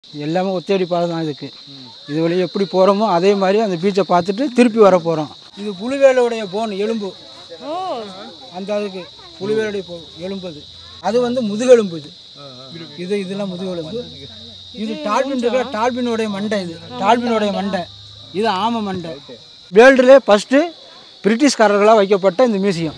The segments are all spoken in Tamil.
எல்லாமே ஒத்தடி பாதை தான் இதுக்கு இது வழியாக எப்படி போகிறோமோ அதே மாதிரி அந்த பீச்சை பார்த்துட்டு திருப்பி வர போகிறோம் இது புலிவேலுடைய போன் எலும்பு ஓ அந்த அதுக்கு புலிவேலுடைய போ எலும்பு அது அது வந்து முதுகெலும்பு இது இது இதெல்லாம் முதுகெலும்பு இது டால்பின் இருக்கிற டால்பினுடைய மண்டை இது டால்பினுடைய மண்டை இது ஆமை மண்டை வேர்ல்டுலே ஃபஸ்ட்டு பிரிட்டிஷ்காரர்களாக வைக்கப்பட்ட இந்த museum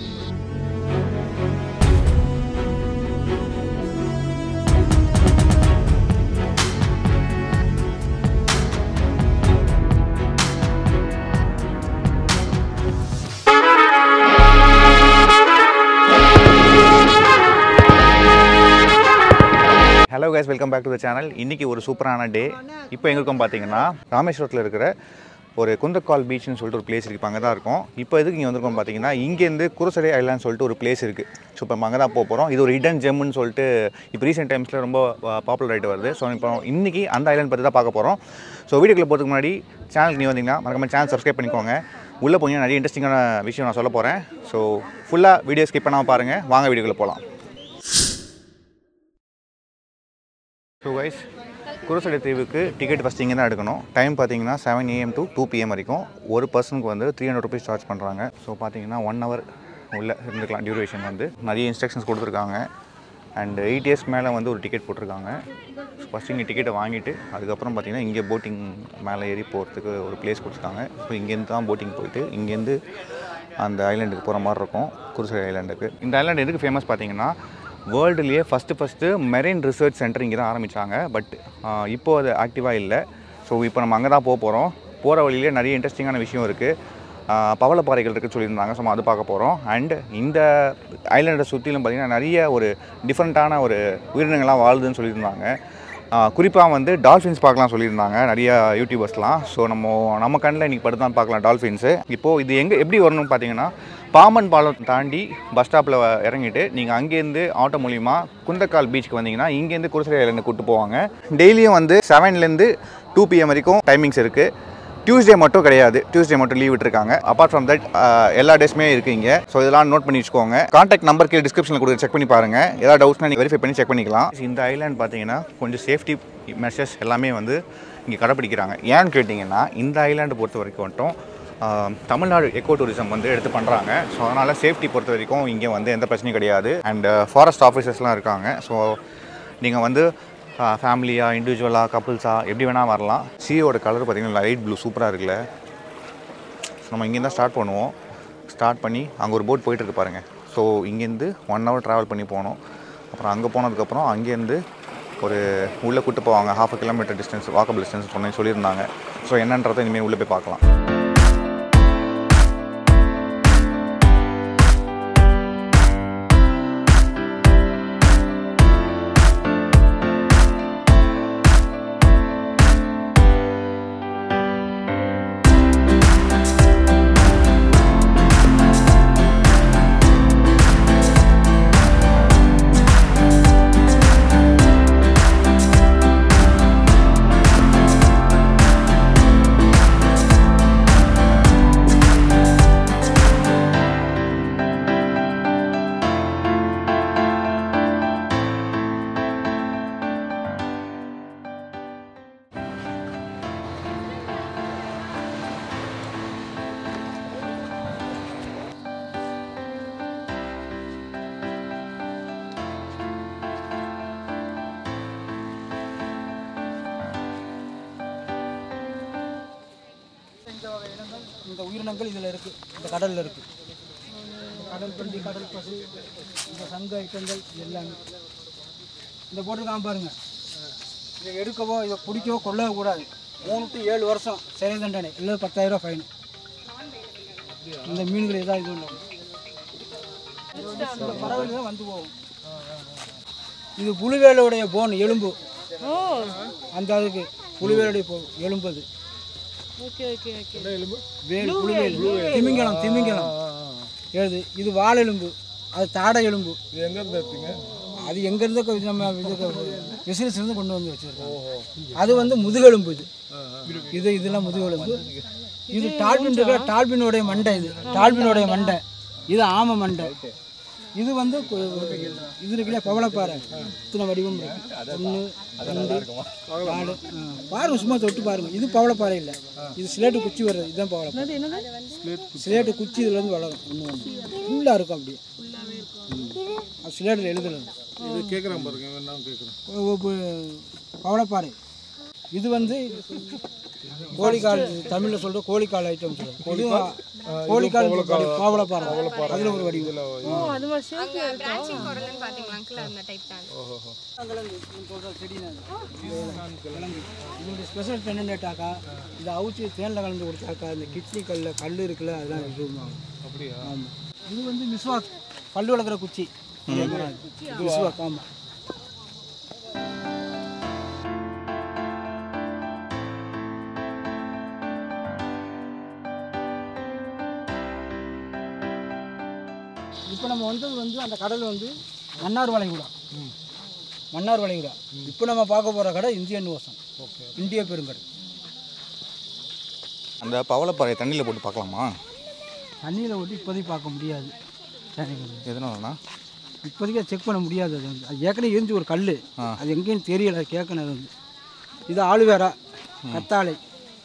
hello guys welcome back to the channel இன்றைக்கி ஒரு சூப்பரான டே இப்போ எங்க இருக்கோம் பார்த்தீங்கன்னா ராமேஸ்வரத்தில் இருக்கிற ஒரு குந்தக்கால் பீச்னு சொல்லிட்டு ஒரு பிளேஸ் இருக்குது அங்கே தான் இருக்கும் இப்போ எதுக்கு இங்கே வந்திருக்கோம் பார்த்தீங்கன்னா இங்கேருந்து குருசடை ஐலாண்ட் சொல்லிட்டு ஒரு பிளேஸ் இருக்குது ஸோ இப்போ அங்கே தான் போக போகிறோம் இது ஒரு ஹிடன் ஜெம்னு சொல்லிட்டு இப்போ ரீசெண்ட் டைம்ஸில் ரொம்ப பாப்புலர் ஆகிட்டு வருது ஸோ இப்போ இன்றைக்கி அந்த ஐலாண்ட் பற்றி தான் பார்க்க போகிறோம் ஸோ வீடியோக்குள்ள போகிறதுக்கு முன்னாடி சேனலுக்கு நீ வந்தீங்கன்னா மறக்காம சேனல் சப்ஸ்கிரைப் பண்ணிக்கோங்க உள்ளே போனீங்கன்னா நிறைய இன்ட்ரெஸ்டிங்கான விஷயம் நான் சொல்ல போகிறேன் ஸோ ஃபுல்லாக வீடியோ ஸ்கிப் பண்ணாமல் பாருங்கள் வாங்க வீடியோக்குள்ளே போகலாம் ஸோ கைஸ் குருசடை தீவுக்கு டிக்கெட் ஃபஸ்ட் இங்கே தான் எடுக்கணும் டைம் பார்த்தீங்கன்னா seven AM to two PM வரைக்கும் ஒரு பர்சனுக்கு வந்து த்ரீ ஹண்ட்ரட் ருபீஸ் சார்ஜ் பண்ணுறாங்க ஸோ பார்த்தீங்கன்னா ஒன் ஹவர் உள்ளே இருந்துக்கலாம் டியூரேஷன் வந்து நிறைய இன்ஸ்ட்ரக்ஷன்ஸ் கொடுத்துருக்காங்க அண்ட் எயிட் இயர்ஸ் மேலே வந்து ஒரு டிக்கெட் போட்டிருக்காங்க ஃபஸ்ட் இங்கே டிக்கெட்டை வாங்கிட்டு அதுக்கப்புறம் பார்த்தீங்கன்னா இங்கே போட்டிங் மேலே ஏறி போகிறதுக்கு ஒரு பிளேஸ் கொடுத்துருக்காங்க ஸோ இங்கேருந்து தான் போட்டிங் போயிட்டு இங்கேருந்து அந்த ஐலாண்டுக்கு போகிற மாதிரி இருக்கும் குருசடை ஐலாண்டுக்கு இந்த ஐலாண்ட் எதுக்கு ஃபேமஸ் பார்த்தீங்கன்னா வேர்ல்டுலேயே first first marine research centre இங்கே தான் ஆரம்பித்தாங்க பட் இப்போது அது ஆக்டிவாக இல்லை ஸோ இப்போ நம்ம அங்கே தான் போக போகிறோம் போகிற வழியிலே நிறைய இன்ட்ரெஸ்டிங்கான விஷயம் இருக்குது பவளப்பாறைகள் இருக்குன்னு சொல்லியிருந்தாங்க ஸோ நம்ம அது பார்க்க போகிறோம் அண்ட் இந்த ஐலாண்டை சுற்றிலும் பார்த்திங்கன்னா நிறைய ஒரு டிஃப்ரெண்ட்டான ஒரு உயிரினங்கள்லாம் வாழுதுன்னு சொல்லியிருந்தாங்க குறிப்பாக வந்து டால்ஃபின்ஸ் பார்க்கலாம் சொல்லியிருந்தாங்க நிறைய யூடியூபர்ஸ்லாம் ஸோ நம்ம நம்ம கண்ணில் இன்றைக்கி படுத்து தான் பார்க்கலாம் டால்ஃபின்ஸு இப்போது இது எங்கே எப்படி வரணும்னு பார்த்தீங்கன்னா பாம்பன் பாலம் தாண்டி பஸ் ஸ்டாப்பில் இறங்கிட்டு நீங்கள் அங்கேருந்து ஆட்டோ மூலிமா குந்தக்கால் பீச்சுக்கு வந்தீங்கன்னா இங்கேருந்து குருசரை ஐலண்டு கூட்டு போவாங்க டெய்லியும் வந்து செவன்லேருந்து டூ பிஎம் வரைக்கும் டைமிங்ஸ் இருக்குது டியூஸ்டே மட்டும் கிடையாது டியூஸ்டே மட்டும் லீவ் விட்டுருக்காங்க அப்பார்ட் ஃப்ரம் தட் எல்லா டேஸுமே இருக்குது இங்கே ஸோ இதெல்லாம் நோட் பண்ணி வச்சுக்கோங்க காண்டாக்ட் நம்பர் கீழே டிஸ்கிரிப்ஷனில் கொடுத்து செக் பண்ணி பாருங்கள் ஏதாவது டவுட்ஸ்னா நீங்கள் வெரிஃபை பண்ணி செக் பண்ணிக்கலாம் இந்த ஐலாண்ட் பார்த்தீங்கன்னா கொஞ்சம் சேஃப்டி மெஷர்ஸ் எல்லாமே வந்து இங்கே கடைப்பிடிக்கிறாங்க ஏன்னு கேட்டிங்கன்னா இந்த ஐலாண்டு பொறுத்த வரைக்கும் மட்டும் ஆஹ், தமிழ்நாடு எக்கோ டூரிசம் வந்து எடுத்து பண்ணுறாங்க ஸோ அதனால் சேஃப்டி பொறுத்த வரைக்கும் இங்கே வந்து எந்த பிரச்சனையும் கிடையாது அண்ட் ஃபாரஸ்ட் ஆஃபீஸர்ஸ்லாம் இருக்காங்க ஸோ நீங்கள் வந்து ஃபேமிலியாக இண்டிவிஜுவலாக கப்புள்ஸாக எப்படி வேணால் வரலாம் சீயோட கலர் பார்த்தீங்கன்னா லைட் ப்ளூ சூப்பராக இருக்குல்ல நம்ம இங்கேருந்து தான் ஸ்டார்ட் பண்ணுவோம் ஸ்டார்ட் பண்ணி அங்கே ஒரு போட் போயிட்டு இருக்கு பாருங்க ஸோ இங்கேருந்து ஒன் ஹவர் ட்ராவல் பண்ணி போனோம் அப்புறம் அங்கே போனதுக்கப்புறம் அங்கேருந்து ஒரு உள்ளே கூட்டு போவாங்க half kilometre distance walkable distance சொன்னேன் சொல்லியிருந்தாங்க ஸோ என்னன்றதை இனிமேல் உள்ளே போய் பார்க்கலாம் இந்த வகை இனங்கள் இந்த உயிரினங்கள் இதில் இருக்குது இந்த கடலில் இருக்குது இந்த கடல் பன்றி கடல் பசு இந்த சங்கு ஐட்டங்கள் எல்லாமே இந்த போட்டிருக்கான் பாருங்க இதை எடுக்கவோ இதை பிடிக்கவோ கொள்ளவோ கூடாது மூணு டு ஏழு வருஷம் சிறை தண்டனை இல்லை பத்தாயிரம் ஃபைன் இந்த மீன்கள் இதாக இது ஒன்று இந்த பறவைகள் தான் வந்து போகும் இது புலிவேலுடைய போன் எலும்பு ஓ அந்த அதுக்கு புலிவேலுடைய போ எலும்பு அது okay okay okay whale blue whale திமிங்கலம் திமிங்கலம் எழுது இது வால் எலும்பு அது தாடை எலும்பு இது எங்க இருந்து எடுத்தீங்க அது எங்கேருந்து நம்ம இதுக்கு விசிறிச்சிருந்து கொண்டு வந்து வச்சிருக்கோம் அது வந்து முதுகெலும்பு இது இது இதெல்லாம் முதுகெலும்பு இது டால்பின் இருக்கிற டால்பினுடைய மண்டை இது டால்பினுடைய மண்டை இது ஆமை மண்டை இது வந்து கு- இது இருக்குல்ல பவளப்பாறை இத்தனை வடிவம் இருக்கு ஒன்று ரெண்டு நாலு ஆ. பாருங்க சும்மா தொட்டு பாருங்க இது பவளப்பாறை இல்லை இது சிலேட்டு குச்சி வர்றது இதுதான் பவளப்பாறை சிலேட்டு குச்சி இதுல இருந்து வளரும் ஒன்று ஒன்று ஃபுல்லாக இருக்கும் அப்படியே ம். அது சிலேட்டில் எழுதுறது இது கேட்குறேன் பாருங்க என்ன கேட்குறேன் ஒ- ஒ- பவளப்பாறை இது வந்து கோழிக்கால் தமிழில் சொல்கிற கோழிக்கால் ஐட்டம் சொல்லுவோம் இதுவும் கோழிக்கால் பவளப்பாறை அதில் ஒரு வடிவம் ஓ அது மாதிரி shape அங்க பிரான்ச்சிங் குரங்குன்னு பாத்தீங்களா அங்கிள் அந்த டைப் தான் இதோட ஸ்பெஷல் என்னென்னாக்கா இதை அவிச்சு தேனில் கலந்து கொடுத்தாக்கா இந்த கிட்னி கல்ல கல் இருக்குல்ல அதெல்லாம் இதுவாகும் அப்படியா ஆமாம் இது வந்து மிஸ்வாக் பல்லு வளர்க்குற குச்சி மிஸ்வாக் ஆமாம் இப்போ நம்ம வந்தது வந்து அந்த கடல் வந்து மன்னார் வளைகுடா மன்னார் வளைகுடா இப்போ நம்ம பார்க்க போகிற கடை இந்தியன் ஓசன் இந்திய பெருங்கடல் அந்த பவளப்பாறை தண்ணியில் போட்டு பார்க்கலாமா தண்ணியில் விட்டு இப்போதைக்கு பார்க்க முடியாது சரிங்க எதனாலண்ணா இப்போதைக்கு செக் பண்ண முடியாது அது வந்து அது ஏற்கனவே இருந்துச்சு ஒரு கல் அது எங்கேயும் தெரியல அது கேட்கணும் அது வந்து இது ஆளுவேரா கத்தாழை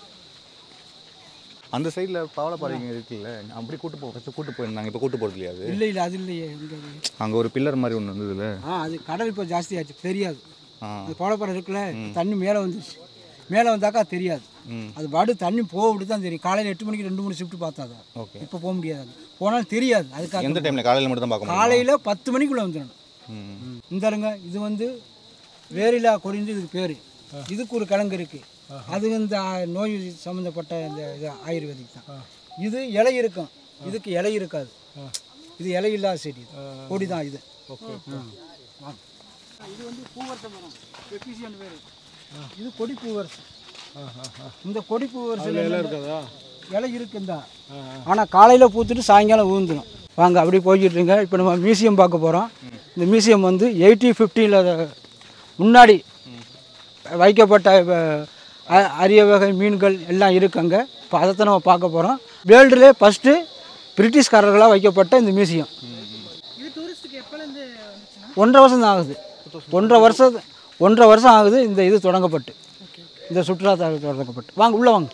அந்த சைடில் பவளப்பாறைங்க இருக்குல்ல அப்படி கூட்டு போ ஃபஸ்ட்டு கூட்டு போயிருந்தாங்க இப்போ கூட்டு போகிறது இல்லையா அது இல்லை இல்லை அது இல்லையே இங்கே அங்கே ஒரு பில்லர் மாதிரி ஒன்று இருந்ததுல ஆ அது கடல் இப்போ ஜாஸ்தியாச்சு தெரியாது ஆ அது பவளப்பாறை இருக்குல்ல தண்ணி மேலே வந்துருச்சு மேலே வந்தாக்கா தெரியாது ம் அது பாடு தண்ணி போக தான் தெரியும் காலையில் எட்டு மணிக்கு ரெண்டு மூணு ஷிஃப்ட் பார்த்தா தான் ஓகே இப்போ போக முடியாது அது. போனாலும் தெரியாது அதுக்காக எந்த டைமில் காலையில் மட்டும் தான் பார்க்க முடியும் காலையில் பத்து மணிக்குள்ளே வந்துடணும் ம் இந்த இருங்க இது வந்து வேரிலா கொடிந்து இதுக்கு பேர் இதுக்கு ஒரு கிழங்கு இருக்குது அது இந்த ஆ- நோய் சம்மந்தப்பட்ட இந்த இது ஆயுர்வேதிக் தான் இது இலை இருக்கும் இதுக்கு இலை இருக்காது இது இலை இல்லாத செடி இது. கொடி தான் இது ஆ. வாங்க. இது வந்து பூவரச மரம் எபிசியன் பேர் இது கொடி பூவரசு இந்த கொடி பூவரசு இருக்காதா இலை இருக்குந்தா ஆனால் காலையில் பூத்துட்டு சாயங்காலம் ஊந்துடும் வாங்க அப்படி போய்கிட்டு இருங்க இப்போ நம்ம மியூசியம் பார்க்க போகிறோம் இந்த மியூசியம் வந்து எயிட்டி ஃபிஃப்டியில் முன்னாடி வைக்கப்பட்ட அஹ், அ- அரிய வகை மீன்கள் எல்லாம் இருக்குங்க இப்போ அதைத்தான் நம்ம பார்க்க போகிறோம் வேர்ல்டுலே ஃபஸ்ட்டு பிரிட்டிஷ்காரர்களாக வைக்கப்பட்ட இந்த மியூசியம் ஒன்றரை வருஷம் தான் ஆகுது ஒன்றரை வருஷம் ஒன்றரை வருஷம் ஆகுது இந்த இது தொடங்கப்பட்டு இந்த சுற்றுலா தலம் தொடங்கப்பட்டு வாங்க உள்ளே வாங்க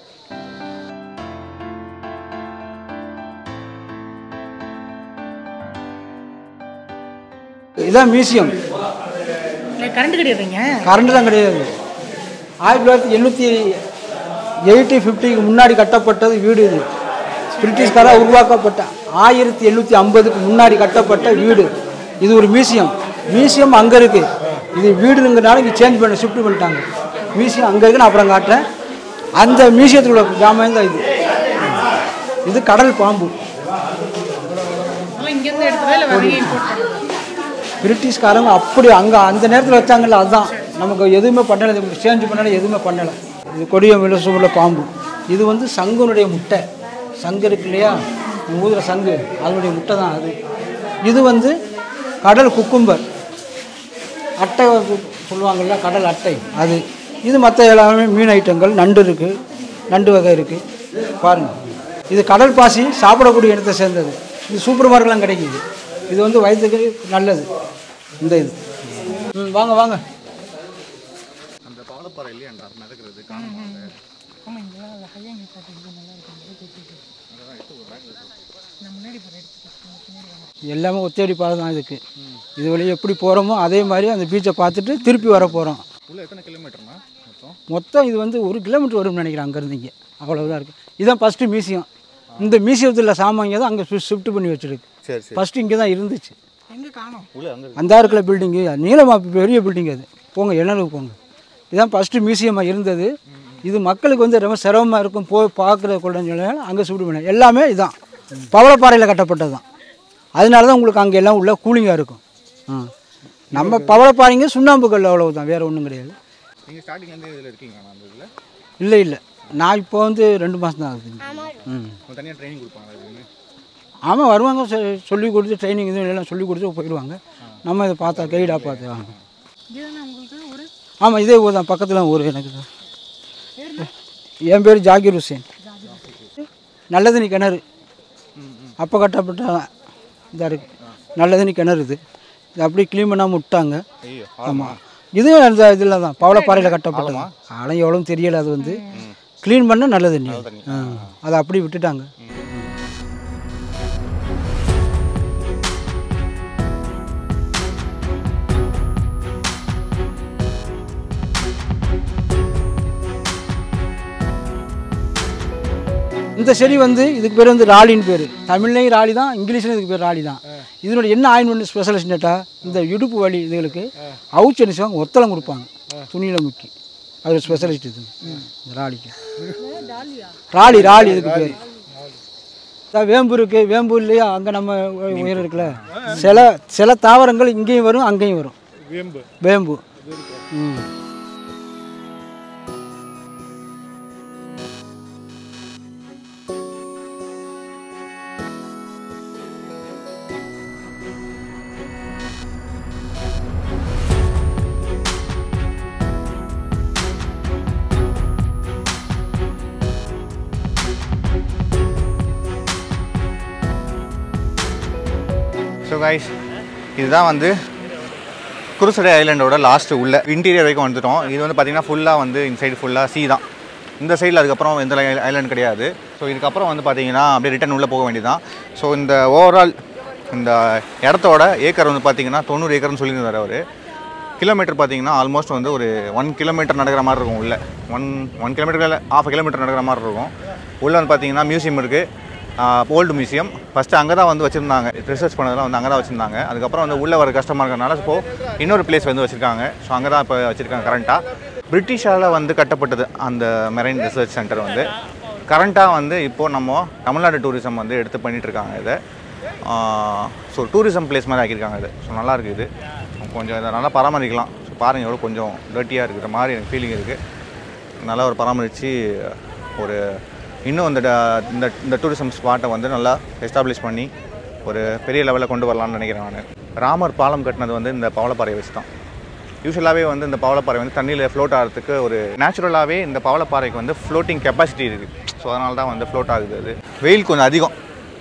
இதான் மியூசியம் கரண்ட் கிடையாதுங்க கரண்ட் தான் கிடையாது ஆயிரத்தி தொள்ளாயிரத்தி எண்ணூற்றி எயிட்டி ஃபிஃப்டிக்கு முன்னாடி கட்டப்பட்டது வீடு இது பிரிட்டிஷ்காராக உருவாக்கப்பட்ட ஆயிரத்தி எண்ணூற்றி ஐம்பதுக்கு முன்னாடி கட்டப்பட்ட வீடு இது ஒரு மியூசியம் மியூசியம் அங்கே இருக்குது இது வீடுங்கிறனால இங்கே சேஞ்ச் பண்ண ஷிஃப்ட் பண்ணிட்டாங்க மியூசியம் அங்கே இருக்குன்னு அப்புறம் காட்டுறேன் அந்த மியூசியத்தில் உள்ள ஜாமான் தான் இது இது கடல் பாம்பு இங்கேருந்து எடுத்ததா இல்லை வேற இம்போர்ட் பண்ணுறது பிரிட்டிஷ்காரங்க அப்படி அங்கே அந்த நேரத்தில் வச்சாங்கல்ல அதுதான் நமக்கு எதுவுமே பண்ணலை சேஞ்ச் பண்ணலை எதுவுமே பண்ணலை இது கொடிய விலசுள்ள பாம்பு இது வந்து சங்குனுடைய முட்டை சங்கு இருக்கு இல்லையா ஊதுற சங்கு அதனுடைய முட்டை தான் அது இது வந்து கடல் குக்கும்பர் அட்டை கு- சொல்லுவாங்கள்ல கடல் அட்டை அது இது மற்ற எல்லாமே மீன் ஐட்டங்கள் நண்டு இருக்குது நண்டு வகை இருக்குது பாருங்கள் இது கடல் பாசி சாப்பிடக்கூடிய இடத்தை சேர்ந்தது இது சூப்பர் மார்க்கெட்லாம் கிடைக்குது இது வந்து வயிற்றுக்கு நல்லது இந்த இது ம் வாங்க வாங்க அந்த பவளப்பாறை இல்லையாண்டா மிதக்கிறது காணுமாங்க ஆமாம் இங்கே நல்லா கையாங்க பார்த்தீங்கன்னா நல்லா இருக்கும் நான் முன்னாடி போகிறேன் எடுத்துட்டு எல்லாமே ஒத்தேடி பாதை தான் இதுக்கு இது வழியே எப்படி போகிறோமோ அதே மாதிரி அந்த பீச்சை பார்த்துட்டு திருப்பி வர போகிறோம் உள்ள எத்தனை கிலோமீட்டர்னா மொத்தம் மொத்தம் இது வந்து ஒரு கிலோமீட்டர் வரும்னு நினைக்கிறேன் அங்கேருந்து இங்கே அவ்வளவுதான் இருக்குது இதுதான் ஃபஸ்ட்டு மியூசியம் இந்த மியூசியத்தில் சாமாங்க தான் அங்கே ஷிஃப்ட் பண்ணி வச்சுருக்கு சரி சரி ஃபஸ்ட்டு இங்கே தான் இருந்துச்சு எங்கே காணோம் உள்ள அங்கே அந்த இருக்கிற பில்டிங்கு நீளமா பெரிய பில்டிங் அது போங்க என்னளுக்கு போங்க இதுதான் ஃபஸ்ட்டு மியூசியமாக இருந்தது இது மக்களுக்கு வந்து ரொம்ப சிரமமாக இருக்கும் போய் பார்க்குற கொள்ள அங்கே ஷிஃப்ட் பண்ண எல்லாமே இதுதான் பவளப்பாறையில் கட்டப்பட்டது தான் அதனால தான் உங்களுக்கு அங்கே எல்லாம் உள்ள கூலிங்காக இருக்கும் ஆ நம்ம பவளப்பாறைங்க சுண்ணாம்பு கல் அவ்வளவுதான் வேறு ஒன்றும் கிடையாது நீங்கள் ஸ்டார்டிங்லேருந்து இதில் இருக்கீங்களா அந்த இதில் இல்லை இல்லை நான் இப்போ வந்து ரெண்டு மாதம் தான் ஆகுது ம் உங்களுக்கு தனியாக ட்ரைனிங் கொடுப்பாங்களா இதுன்னு ஆமாம் வருவாங்க சொ- சொல்லி கொடுத்து ட்ரைனிங் இது எல்லாம் சொல்லி கொடுத்து போயிடுவாங்க நம்ம இதை பார்த்தா கைடாக பார்த்து வாங்க இதுதானே உங்களுக்கு ஒரு ஆமாம் இதே ஊர் தான் பக்கத்தில் ஊர் எனக்கு தான் என் பேர் ஜாகிர் ஹுசேன் நல்லதண்ணி கிணறு அப்போ கட்டப்பட்ட இதாக இருக்குது நல்ல தண்ணி கிணறு இது இது அப்படியே க்ளீன் பண்ணாமல் விட்டாங்க ஐயோ ஆமாம் இதுவும் அந்த இதில் தான் பவளப்பாறையில் கட்டப்பட்டது ஆனால் எவ்வளோ தெரியல அது வந்து க்ளீன் பண்ண நல்ல தண்ணி அது. ஆ அதை அப்படியே விட்டுட்டாங்க இந்த செடி வந்து இதுக்கு பேர் வந்து ராலின்னு பேர் தமிழ்லையும் ராலி தான் இங்கிலீஷ்லையும் இதுக்கு பேர் ராலி தான் இதனோட என்ன ஆயின்மெண்ட் ஸ்பெஷலிஸ்ட் கேட்டால் இந்த இடுப்பு வலி இதுகளுக்கு அவுச்சு என்ன செய்வாங்க ஒத்தளம் கொடுப்பாங்க துணியில் முக்கி அது ஸ்பெஷலிஸ்ட் இது இந்த ராலிக்கு ராலி ராலி இதுக்கு பேர் அதான் வேம்பு இருக்கு வேம்பு இல்லையா அங்கே நம்ம உ- உயரம் இருக்குல்ல சில சில தாவரங்கள் இங்கேயும் வரும் அங்கேயும் வரும் வேம்பு வேம்பு ம் ஸோ கைஸ் இதுதான் வந்து குருசடை ஐலாண்டோட லாஸ்ட்டு உள்ள இன்டீரியர் வரைக்கும் வந்துட்டோம் இது வந்து பார்த்தீங்கன்னா ஃபுல்லாக வந்து இந்த சைடு ஃபுல்லாக சீ தான் இந்த சைடில் அதுக்கப்புறம் எந்த ஐலாண்ட் கிடையாது ஸோ இதுக்கப்புறம் வந்து பார்த்தீங்கன்னா அப்படியே ரிட்டன் உள்ளே போக வேண்டியதுதான் ஸோ இந்த ஓவரால் இந்த இடத்தோட ஏக்கர் வந்து பார்த்தீங்கன்னா தொண்ணூறு ஏக்கர்னு சொல்லியிருந்தார் அவர் கிலோமீட்டர் பார்த்தீங்கன்னா ஆல்மோஸ்ட் வந்து ஒரு ஒன் கிலோமீட்டர் நடக்கிற மாதிரி இருக்கும் உள்ள one one kilometre half kilometre நடக்கிற மாதிரி இருக்கும் உள்ளே வந்து பார்த்தீங்கன்னா மியூசியம் இருக்குது ஓல்டு மியூசியம் ஃபஸ்ட்டு அங்கே தான் வந்து வச்சுருந்தாங்க ரிசர்ச் பண்ணதெல்லாம் வந்து அங்கே தான் வச்சுருந்தாங்க அதுக்கப்புறம் வந்து உள்ளே வர கஷ்டமாக இருக்கிறனால இப்போ இன்னொரு பிளேஸ் வந்து வச்சுருக்காங்க ஸோ அங்கே தான் இப்போ வச்சுருக்காங்க கரண்ட்டாக பிரிட்டிஷால் வந்து கட்டப்பட்டது அந்த மெரைன் ரிசர்ச் சென்டர் வந்து கரண்ட்டாக வந்து இப்போது நம்ம தமிழ்நாடு டூரிசம் வந்து எடுத்து பண்ணிட்டு இருக்காங்க இதை ஸோ டூரிசம் பிளேஸ் மாதிரி ஆக்கியிருக்காங்க இது ஸோ நல்லா இருக்குது இது கொஞ்சம் இதை நல்லா பராமரிக்கலாம் ஸோ பாருங்கள் எவ்வளோ கொஞ்சம் டர்ட்டியாக இருக்கிற மாதிரி எனக்கு ஃபீலிங் இருக்குது நல்லா ஒரு பராமரித்து ஒரு இன்னும் இந்த ட- இந்த இந்த டூரிசம் ஸ்பாட்டை வந்து நல்லா எஸ்டாப்ளிஷ் பண்ணி ஒரு பெரிய லெவலில் கொண்டு வரலாம்னு நினைக்கிறேன் நான் ராமர் பாலம் கட்டினது வந்து இந்த பவளப்பாறையை வச்சு தான் யூஸ்வலாகவே வந்து இந்த பவளப்பாறை வந்து தண்ணியில் ஃப்ளோட் ஆகிறதுக்கு ஒரு நேச்சுரலாகவே இந்த பவளப்பாறைக்கு வந்து ஃப்ளோட்டிங் கெப்பாசிட்டி இருக்குது ஸோ அதனால தான் வந்து ஃப்ளோட் ஆகுது அது வெயில் கொஞ்சம் அதிகம்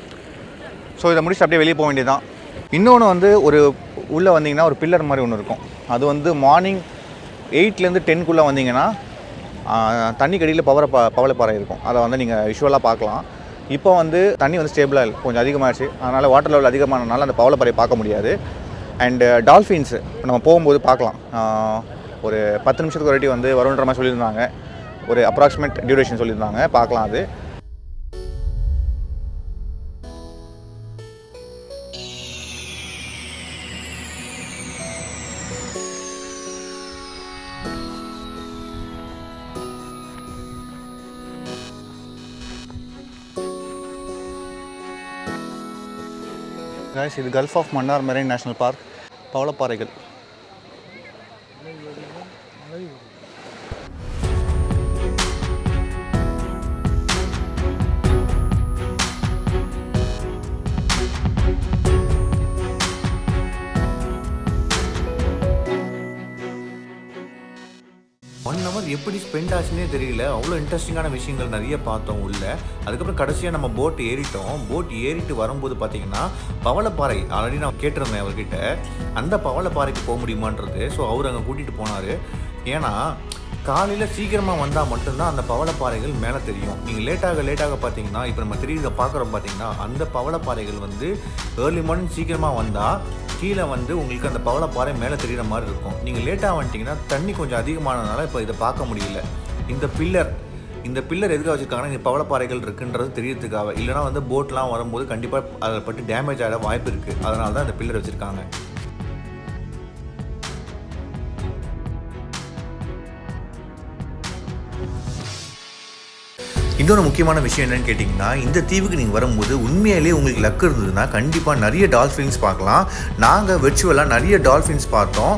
ஸோ இதை முடிச்சுட்டு அப்படியே வெளியே போக வேண்டியதுதான் இன்னொன்று வந்து ஒரு உள்ளே வந்தீங்கன்னா ஒரு பில்லர் மாதிரி ஒன்று இருக்கும் அது வந்து மார்னிங் எயிட்லேருந்து டென்க்குள்ளே வந்தீங்கன்னா ஆஹ், தண்ணி கடியில் பவர ப பவளப்பாறை இருக்கும் அதை வந்து நீங்கள் விஷுவலாக பார்க்கலாம் இப்போ வந்து தண்ணி வந்து ஸ்டேபிளாக இல்லை கொஞ்சம் அதிகமாகிடுச்சு அதனால் வாட்டர் லெவல் அதிகமானனால அந்த பவளப்பாறையை பார்க்க முடியாது அண்டு டால்ஃபின்ஸு நம்ம போகும்போது பார்க்கலாம் ஆஹ், ஒரு பத்து நிமிஷத்துக்கு ஒரு வாட்டி வந்து வருன்ற மாதிரி சொல்லியிருந்தாங்க ஒரு அப்ராக்சிமேட் டியூரேஷன் சொல்லியிருந்தாங்க பார்க்கலாம் அது Guys, இது gulf of Mannar marine national park பவளப்பாறைகள் ஒன் ஹவர் எப்படி ஸ்பெண்ட் ஆச்சுன்னே தெரியல அவ்வளோ இன்ட்ரெஸ்டிங்கான விஷயங்கள் நிறைய பார்த்தோம் உள்ள அதுக்கப்புறம் கடைசியாக நம்ம போட் ஏறிட்டோம் போட் ஏறிட்டு வரும்போது பார்த்தீங்கன்னா பவளப்பாறை ஆல்ரெடி நான் கேட்டிருந்தேன் அவர்கிட்ட அந்த பவளப்பாறைக்கு போக முடியுமான்றது ஸோ அவர் அங்கே கூட்டிகிட்டு போனார் ஏன்னா காலையில் சீக்கிரமாக வந்தால் மட்டும்தான் அந்த பவளப்பாறைகள் மேலே தெரியும் நீங்கள் லேட்டாக லேட்டாக பார்த்தீங்கன்னா இப்போ நம்ம தெரியுத பார்க்குறோம் பார்த்தீங்கன்னா அந்த பவளப்பாறைகள் வந்து ஏர்லி மார்னிங் சீக்கிரமாக வந்தால் கீழே வந்து உங்களுக்கு அந்த பவளப்பாறை மேலே தெரியுற மாதிரி இருக்கும் நீங்கள் லேட்டாக வந்துட்டீங்கன்னா தண்ணி கொஞ்சம் அதிகமானதுனால இப்போ இதை பார்க்க முடியல இந்த பில்லர் இந்த பில்லர் எதுக்காக வச்சுருக்காங்கன்னா இங்கே பவளப்பாறைகள் இருக்குன்றது தெரியறதுக்காக இல்லைனா வந்து போட்லாம் வரும்போது கண்டிப்பாக அதை பட்டு டேமேஜ் ஆகிட வாய்ப்பு இருக்குது அதனால தான் இந்த பில்லர் வச்சுருக்காங்க இன்னொரு முக்கியமான விஷயம் என்னன்னு கேட்டிங்கன்னா இந்த தீவுக்கு நீங்கள் வரும்போது உண்மையிலேயே உங்களுக்கு லக் இருந்ததுன்னா கண்டிப்பாக நிறைய டால்ஃபின்ஸ் பார்க்கலாம் நாங்கள் விர்ச்சுவலாக நிறைய டால்ஃபின்ஸ் பார்த்தோம்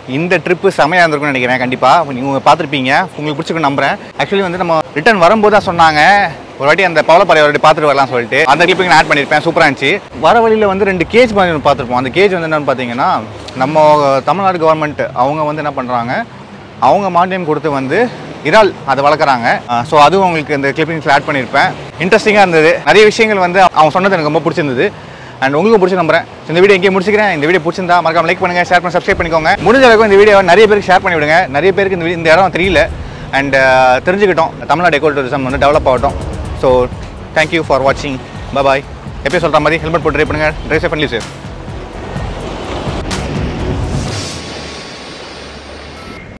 இந்த ட்ரிப்பு செமையாக இருந்திருக்கும்னு நினைக்கிறேன் கண்டிப்பாக நீங்கள் பார்த்துருப்பீங்க உங்களுக்கு பிடிச்சிருக்கும் நம்புறேன் ஆக்சுவலி வந்து நம்ம ரிட்டர்ன் வரும்போது தான் சொன்னாங்க ஒரு வாட்டி அந்த பவளப்பாறை ஒரு வாட்டி பார்த்துட்டு வரலாம் சொல்லிட்டு அந்த கிளிப்பிங் நான் ஆட் பண்ணியிருப்பேன் சூப்பராக இருந்துச்சு வர வழியில் வந்து ரெண்டு கேஜ் மாதிரி ஒன்று பார்த்துருப்போம் அந்த கேஜ் வந்து என்னென்னு பார்த்தீங்கன்னா நம்ம தமிழ்நாடு கவர்மெண்ட் அவங்க வந்து என்ன பண்ணுறாங்க அவங்க மானியம் கொடுத்து வந்து இறால் அதை வளர்க்குறாங்க ஸோ அதுவும் உங்களுக்கு இந்த கிளிப்பிங்ஸில் ஆட் பண்ணியிருப்பேன் இன்ட்ரெஸ்டிங்காக இருந்தது நிறைய விஷயங்கள் வந்து அவங்க சொன்னது எனக்கு ரொம்ப பிடிச்சிருந்தது அண்ட் உங்களுக்கு பிடிச்சி நம்புறேன் இந்த வீடியோ எங்கேயும் முடிச்சுக்கிறேன் இந்த வீடியோ பிடிச்சிருந்தா மறக்காம லைக் பண்ணுங்க ஷேர் பண்ணி சப்ஸ்கிரைப் பண்ணிக்கோங்க முடிஞ்ச அளவுக்கு இந்த வீடியோ நிறைய பேருக்கு ஷேர் பண்ணி விடுங்க நிறைய பேருக்கு இந்த வி- இந்த இடம் தெரியல அண்ட் தெரிஞ்சுக்கிட்டோம் தமிழ்நாடு எக்கோ டூரிசம் வந்து டெவலப் ஆகட்டும் ஸோ தேங்க்யூ ஃபார் வாட்சிங் பாய் எப்பயும் சொல்கிற மாதிரி ஹெல்மெட் போட்டு ட்ரை பண்ணுங்கள் try safe and leave safe